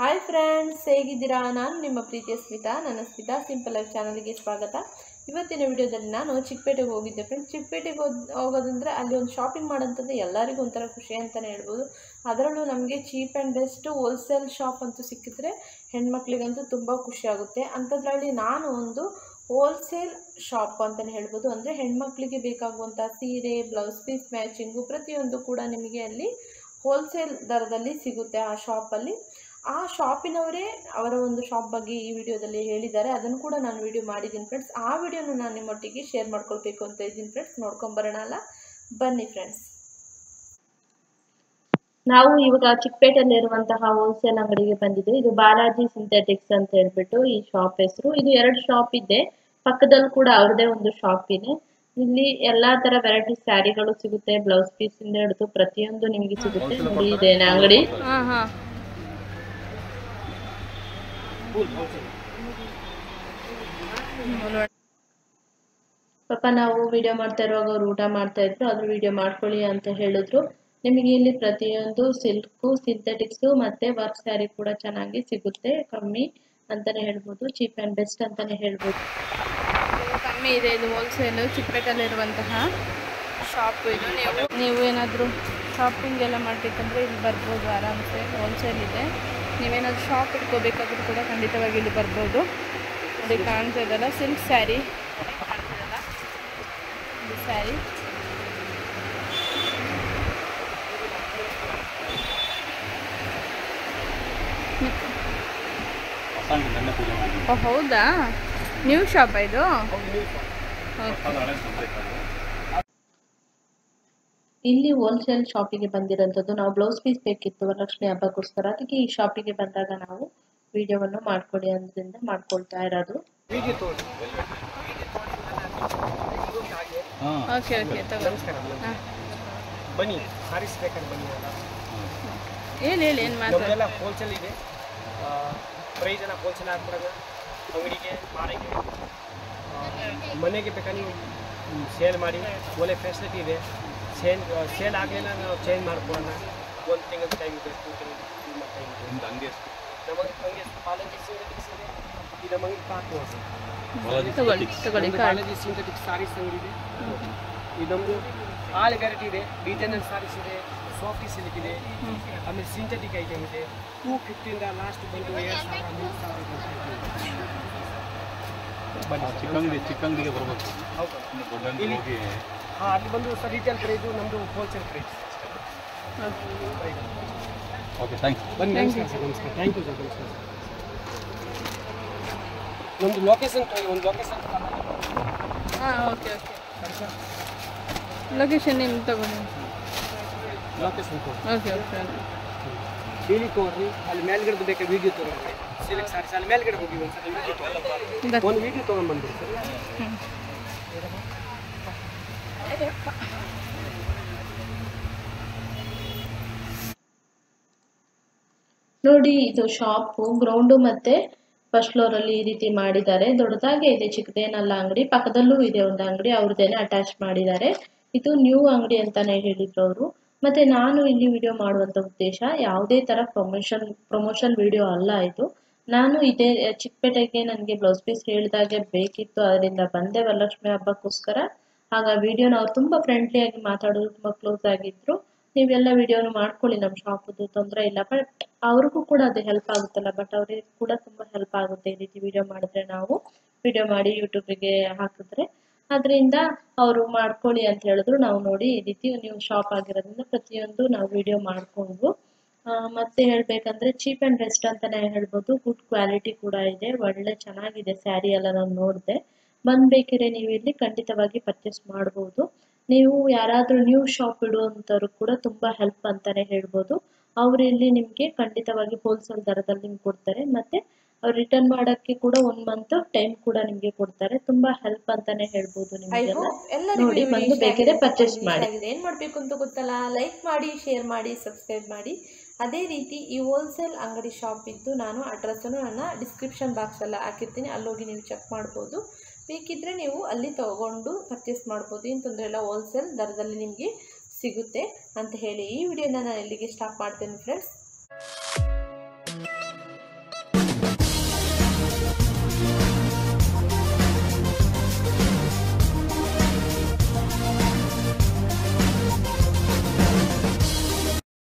Hi friends ಹೇಗಿದ್ದೀರಾ ನಾನು ನಿಮ್ಮ ಪ್ರೀತಿಯ ಸ್ಮಿತಾ ನನ್ನ ಸ್ಮಿತಾ ಸಿಂಪಲ್ ಲೈಫ್ ಚಾನಲ್ಗೆ ಸ್ವಾಗತ ಇವತ್ತಿನ ವಿಡಿಯೋದಲ್ಲಿ ನಾನು ಚಿಕ್ಕಪೇಟೆಗೆ ಹೋಗಿದ್ದೆ ಫ್ರೆಂಡ್ಸ್ ಚಿಕ್ಕಪೇಟೆಗೆ ಹೋದ್ ಹೋಗೋದಂದರೆ ಅಲ್ಲಿ ಒಂದು ಶಾಪಿಂಗ್ ಮಾಡೋಂಥದ್ದು ಎಲ್ಲರಿಗೂ ಒಂಥರ ಖುಷಿ ಅಂತಲೇ ಹೇಳ್ಬೋದು ಅದರಲ್ಲೂ ನಮಗೆ cheap and best wholesale shop ಅಂತೂ ಸಿಕ್ಕಿದ್ರೆ ಹೆಣ್ಮಕ್ಳಿಗಂತೂ ತುಂಬ ಖುಷಿ ಆಗುತ್ತೆ ಅಂಥದ್ರಲ್ಲಿ ನಾನು ಒಂದು ಹೋಲ್ಸೇಲ್ ಶಾಪ್ ಅಂತಲೇ ಹೇಳ್ಬೋದು ಅಂದರೆ ಹೆಣ್ಮಕ್ಳಿಗೆ ಬೇಕಾಗುವಂಥ ಸೀರೆ ಬ್ಲೌಸ್ ಪೀಸ್ ಮ್ಯಾಚಿಂಗು ಪ್ರತಿಯೊಂದು ಕೂಡ ನಿಮಗೆ ಅಲ್ಲಿ ಹೋಲ್ಸೇಲ್ ದರದಲ್ಲಿ ಸಿಗುತ್ತೆ ಆ ಶಾಪಲ್ಲಿ ಆ ಶಾಪಿನವರೇ ಅವರ ಒಂದು ಶಾಪ್ ಬಗ್ಗೆ ಈ ವಿಡಿಯೋದಲ್ಲಿ ಹೇಳಿದ್ದಾರೆ ಅದನ್ನು ಕೂಡ ನಾನು ವಿಡಿಯೋ ಮಾಡಿದ್ದೀನಿ ಫ್ರೆಂಡ್ಸ್ ಆ ವಿಡಿಯೋನು ನಾನು ನಿಮ್ಮೊಟ್ಟಿಗೆ ಶೇರ್ ಮಾಡ್ಕೊಳ್ಬೇಕು ಅಂತ ಇದ್ದೀನಿ ಫ್ರೆಂಡ್ಸ್ ನೋಡ್ಕೊಂಬರೋಣ ಅಲ್ಲ ಬನ್ನಿ ಫ್ರೆಂಡ್ಸ್ ನಾವು ಇವಾಗ ಚಿಕ್ಕಪೇಟೆಯಲ್ಲಿರುವಂತಹ ಹೋಲ್ಸೇಲ್ ಅಂಗಡಿಗೆ ಬಂದಿದ್ದು ಇದು ಬಾಲಾಜಿ ಸಿಂಥೆಟಿಕ್ಸ್ ಅಂತ ಹೇಳ್ಬಿಟ್ಟು ಈ ಶಾಪ್ ಹೆಸರು ಇದು ಎರಡು ಶಾಪ್ ಇದೆ ಪಕ್ಕದಲ್ಲಿ ಕೂಡ ಅವ್ರದೇ ಒಂದು ಶಾಪ್ ಇದೆ ಇಲ್ಲಿ ಎಲ್ಲಾ ತರ ವೆರೈಟಿ ಸ್ಯಾರಿಗಳು ಸಿಗುತ್ತೆ ಬ್ಲೌಸ್ ಪೀಸ್ ಇಂದ ಹಿಡಿದು ಪ್ರತಿಯೊಂದು ನಿಮಗೆ ಸಿಗುತ್ತೆ ನೋಡಿ ಇದೇನ ಅಂಗಡಿ ಪಾಪ ನಾವು ವಿಡಿಯೋ ಮಾಡ್ತಾ ಇರುವಾಗ ಅವ್ರು ಊಟ ಮಾಡ್ತಾ ಇದ್ರು ಅದ್ರ ವಿಡಿಯೋ ಮಾಡ್ಕೊಳ್ಳಿ ಅಂತ ಹೇಳಿದ್ರು ನಿಮಗೆ ಇಲ್ಲಿ ಪ್ರತಿಯೊಂದು ಸಿಲ್ಕು ಸಿಂಥೆಟಿಕ್ಸು ಮತ್ತೆ ವರ್ಕ್ ಸ್ಯಾರಿ ಕೂಡ ಚೆನ್ನಾಗಿ ಸಿಗುತ್ತೆ ಕಮ್ಮಿ ಅಂತಾನೆ ಹೇಳ್ಬೋದು ಚೀಪ್ ಆ್ಯಂಡ್ ಬೆಸ್ಟ್ ಅಂತಾನೆ ಹೇಳ್ಬೋದು ಕಮ್ಮಿ ಇದೆ ಇದು ಹೋಲ್ಸೇಲು ಚಿಕ್ಕಪೇಟೆಯಲ್ಲಿರುವಂತಹ ಶಾಪ್ ಇದು ನೀವು ನೀವು ಏನಾದರೂ ಶಾಪಿಂಗ್ ಎಲ್ಲ ಮಾಡಬೇಕಂದ್ರೆ ಇಲ್ಲಿ ಬರ್ಬೋದು ಆರಾಮ್ಸೆ ಹೋಲ್ಸೇಲ್ ಇದೆ ನೀವೇನಾದರೂ ಶಾಪ್ ಇಟ್ಕೋಬೇಕಾದ್ರೂ ಕೂಡ ಖಂಡಿತವಾಗಿ ಇಲ್ಲಿ ಬರ್ಬೋದು ನೋಡಿ ಕಾಣ್ತಾ ಇದಲ್ಲ ಸಿಲ್ಕ್ ಸ್ಯಾರಿ ಕಾಣ್ತಿದಲ್ಲ ಇದು ಸ್ಯಾರಿ ಓ ಹೌದಾ ನ್ಯೂ ಶಾಪ್ ಇದು ಇಲ್ಲಿ ಹೋಲ್ಸೇಲ್ ಶಾಪಿಗೆ ಬಂದಿರೋಂಥದ್ದು ನಾವು ಬ್ಲೌಸ್ ಪೀಸ್ ಬೇಕಿತ್ತು ವರಲಕ್ಷ್ಮಿ ಹಬ್ಬಕ್ಕೋಸ್ಕರ ಅದಕ್ಕೆ ಈ ಶಾಪಿಗೆ ಬಂದಾಗ ನಾವು ವಿಡಿಯೋವನ್ನು ಮಾಡ್ಕೊಡಿ ಅಂದ್ರಿಂದ ಮಾಡ್ಕೊಳ್ತಾ ಇರೋದು ಓಕೆ ಓಕೆ ತಗೋ ಹಾಂ ಬನ್ನಿ ಸಾರೀಸ್ ಬೇಕಾದ್ರೆ ಬನ್ನಿ ಅಲ್ಲ ಹೇಳಿ ಹೇಳಿ ಏನು ಮಾತು ನಮ್ಮದೆಲ್ಲ ಹೋಲ್ಸೇಲ್ ಇದೆ ಪ್ರೈಸ್ ಎಲ್ಲ ಹೋಲ್ಸೇಲ್ ಹಾಕ್ಬಿಡೋಣ ಅಂಗಡಿಗೆ ಮಾರಿಗೆ ಆ, ಮನೆಗೆ ಬೇಕಾದ್ರೆ ನೀವು ಸೇಲ್ ಮಾಡಿ ಒಳ್ಳೆ ಫೆಸಿಲಿಟಿ ಇದೆ ಸೇಲ್ ಸೇಲ್ ಆಗಲಿಲ್ಲ ನಾವು ಚೇಂಜ್ ಮಾಡ್ಕೊಳ್ಳೋಣ ಒಂದು ತಿಂಗಳ ಟೈಮ್ ಇದೆ ಟೂ ತಿಂಗಳ ಟೈಮ್ ಇದೆ ನಮಗೆ ಹಂಗೆ ಕಾಲೇಜಿ ಸಿಂಥೆಟಿಕ್ಸ್ ಇದೆ ಇದು ನಮಗೆ ಪಾರ್ಕ್ ತಗೊಳ್ಳಿ ತಗೊಳ್ಳಿ ಕಾರ್ಡ್ ಕಾಲೇಜಿ ಸಿಂಥೆಟಿಕ್ಸ್ ಸಾರೀಸ್ ಅಂಗಡಿ ಇದೆ ಇದೊಂದು ಆಲ್ ವೆರೈಟಿ ಇದೆ ಡಿಟೈನರ್ ಸಾರೀಸ್ ಇದೆ ಸಾಫ್ಟಿ ಸಿಲ್ಕ್ ಇದೆ ಆಮೇಲೆ ಸಿಂಥೆಟಿಕ್ ಐಟಮ್ ಇದೆ ಟೂ ಫಿಫ್ಟಿಯಿಂದ ಲಾಸ್ಟ್ ಬಂದು ಎರಡು ಸಾವಿರ ಮೂರು ಸಾವಿರ ಬನ್ನಿ ಸರ್. ಚಿಕ್ಕಂಗಡಿ ಚಿಕ್ಕಂಗಡಿಗೆ ಬರ್ಬೇಕು ಹೌದು ದೊಡ್ಡ ಅಂಗಡಿ ಇಲ್ಲಿ- ಹೋಗಿ ಹಾಂ ಅಲ್ಲಿ ಬಂದು ಸರ್ ರಿಟೇಲ್ ಪ್ರೈಸು ನಮ್ಮದು ಹೋಲ್ಸೇಲ್ ಪ್ರೈಸ್ ಓಕೆ ಥ್ಯಾಂಕ್ಸ್ ಬನ್ನಿ ನಮಸ್ಕಾರ ಸರ್ ನಮಸ್ಕಾರ ಥ್ಯಾಂಕ್ ಯು ಸರ್ ನಮಸ್ಕಾರ ನಮ್ಮದು ಲೊಕೇಶನ್ ಒಂದು ಲೊಕೇಶನ್ ಹಾಂ ಓಕೆ ಓಕೆ ಲೊಕೇಶನ್ ನಿಮ್ಗೆ ತಗೊಳ್ಳಿ ಲೊಕೇಶನ್ ಕೊಡಿ ಓಕೆ ಓಕೆ ಹೇಳಿ ತೋರ್ರಿ ಅಲ್ಲಿ ಮೇಲ್ಗಡೆ ಬೇಕಾದ್ರೆ ವಿಡಿಯೋ ತೊಗೊಂಡ್ರಿ ಸಿಲ್ಕ್ ಸಾರೀಸ್ ಅಲ್ಲಿ ಮೇಲ್ಗಡೆ ಹೋಗಿ ಒಂದು ಸಲ ವಿಡಿಯೋ ತೊಗೊಂಡು ಒಂದು ವಿಡಿಯೋ ತೊಗೊಂಡ್ಬಂದ್ರಿ ಸರ್ ನೋಡಿ ಇದು ಶಾಪು ಗ್ರೌಂಡು ಮತ್ತೆ ಫಸ್ಟ್ ಫ್ಲೋರ್ ಅಲ್ಲಿ ಈ ರೀತಿ ಮಾಡಿದ್ದಾರೆ ದೊಡ್ಡದಾಗೆ ಇದೆ ಚಿಕ್ಕದೇನಲ್ಲ ಅಂಗಡಿ ಪಕ್ಕದಲ್ಲೂ ಇದೆ ಒಂದು ಅಂಗಡಿ ಅವ್ರದ್ದೇನೆ ಅಟ್ಯಾಚ್ ಮಾಡಿದ್ದಾರೆ ಇದು ನ್ಯೂ ಅಂಗಡಿ ಅಂತಾನೆ ಹೇಳಿದ್ರು ಅವರು ಮತ್ತೆ ನಾನು ಇಲ್ಲಿ ವಿಡಿಯೋ ಮಾಡುವಂತ ಉದ್ದೇಶ ಯಾವುದೇ ತರ ಪ್ರಮೋಷನ್ ಪ್ರಮೋಷನ್ ವಿಡಿಯೋ ಅಲ್ಲ ಇದು ನಾನು ಇದೇ ಚಿಕ್ಕಪೇಟೆಗೆ ನನಗೆ ಬ್ಲೌಸ್ ಪೀಸ್ ಹೇಳಿದಾಗೆ ಬೇಕಿತ್ತು ಅದರಿಂದ ಬಂದೆ ವರಲಕ್ಷ್ಮಿ ಹಬ್ಬಕ್ಕೋಸ್ಕರ ಆಗ ವಿಡಿಯೋನ ಅವ್ರು ತುಂಬಾ ಫ್ರೆಂಡ್ಲಿ ಆಗಿ ಮಾತಾಡೋದು ತುಂಬಾ ಕ್ಲೋಸ್ ಆಗಿದ್ರು ನೀವೆಲ್ಲ ವಿಡಿಯೋನು ಮಾಡ್ಕೊಳ್ಳಿ ನಮ್ಮ ಶಾಪದ್ದು ತೊಂದರೆ ಇಲ್ಲ ಬಟ್ ಅವ್ರಿಗೂ ಕೂಡ ಅದು ಹೆಲ್ಪ್ ಆಗುತ್ತಲ್ಲ ಬಟ್ ಅವ್ರಿಗೆ ಕೂಡ ತುಂಬಾ ಹೆಲ್ಪ್ ಆಗುತ್ತೆ ಈ ರೀತಿ ವಿಡಿಯೋ ಮಾಡಿದ್ರೆ ನಾವು ವಿಡಿಯೋ ಮಾಡಿ ಯೂಟ್ಯೂಬಿಗೆ ಹಾಕಿದ್ರೆ ಅದರಿಂದ ಅವರು ಮಾಡ್ಕೊಳ್ಳಿ ಅಂತ ಹೇಳಿದ್ರು ನಾವು ನೋಡಿ ಈ ರೀತಿ ನೀವು ಶಾಪ್ ಆಗಿರೋದ್ರಿಂದ ಪ್ರತಿಯೊಂದು ನಾವು ವಿಡಿಯೋ ಮಾಡ್ಕೊಂಡ್ವು ಆ, ಮತ್ತೆ ಹೇಳ್ಬೇಕಂದ್ರೆ ಚೀಪ್ ಆ್ಯಂಡ್ ಬೆಸ್ಟ್ ಅಂತಾನೆ ಹೇಳ್ಬೋದು ಗುಡ್ ಕ್ವಾಲಿಟಿ ಕೂಡ ಇದೆ ಒಳ್ಳೆ ಚೆನ್ನಾಗಿದೆ ಸ್ಯಾರಿ ಎಲ್ಲ ನಾನು ನೋಡಿದೆ ಬಂದ್ಬೇಕಿದ್ರೆ ನೀವು ಇಲ್ಲಿ ಖಂಡಿತವಾಗಿ ಪರ್ಚೇಸ್ ಮಾಡ್ಬೋದು ನೀವು ಯಾರಾದರೂ ನ್ಯೂ ಶಾಪ್ ಇಡುವಂಥವ್ರು ಕೂಡ ತುಂಬ ಹೆಲ್ಪ್ ಅಂತಾನೆ ಹೇಳ್ಬೋದು ಅವ್ರು ಇಲ್ಲಿ ನಿಮಗೆ ಖಂಡಿತವಾಗಿ ಹೋಲ್ಸೇಲ್ ದರದಲ್ಲಿ ನಿಮ್ಗೆ ಕೊಡ್ತಾರೆ ಮತ್ತೆ ಅವ್ರು ರಿಟರ್ನ್ ಮಾಡೋಕ್ಕೆ ಕೂಡ ಒನ್ ಮಂತ್ ಟೈಮ್ ಕೂಡ ನಿಮಗೆ ಕೊಡ್ತಾರೆ ತುಂಬಾ ಹೆಲ್ಪ್ ಅಂತಾನೆ ಹೇಳ್ಬೋದು ನಿಮಗೆಲ್ಲ ನೋಡಿ ಬಂದು ಬೇಕಿದ್ರೆ ಪರ್ಚೇಸ್ ಮಾಡಿ ಏನು ಮಾಡಬೇಕು ಅಂತ ಗೊತ್ತಲ್ಲ ಲೈಕ್ ಮಾಡಿ ಶೇರ್ ಮಾಡಿ ಸಬ್ಸ್ಕ್ರೈಬ್ ಮಾಡಿ ಅದೇ ರೀತಿ ಈ ಹೋಲ್ಸೇಲ್ ಅಂಗಡಿ ಶಾಪ್ ಇದ್ದು ನಾನು ಅಡ್ರೆಸ್ಸನ್ನು ನನ್ನ ಡಿಸ್ಕ್ರಿಪ್ಷನ್ ಬಾಕ್ಸಲ್ಲಿ ಹಾಕಿರ್ತೀನಿ ಅಲ್ಲೋಗಿ ನೀವು ಚೆಕ್ ಮಾಡ್ಬೋದು ಬೇಕಿದ್ದರೆ ನೀವು ಅಲ್ಲಿ ತಗೊಂಡು ಪರ್ಚೇಸ್ ಮಾಡ್ಬೋದು ಏನು ತೊಂದರೆ ಇಲ್ಲ ಹೋಲ್ಸೇಲ್ ದರದಲ್ಲಿ ನಿಮಗೆ ಸಿಗುತ್ತೆ ಅಂತ ಹೇಳಿ ಈ ವಿಡಿಯೋನ ನಾನು ಇಲ್ಲಿಗೆ ಸ್ಟಾಪ್ ಮಾಡ್ತೇನೆ ಫ್ರೆಂಡ್ಸ್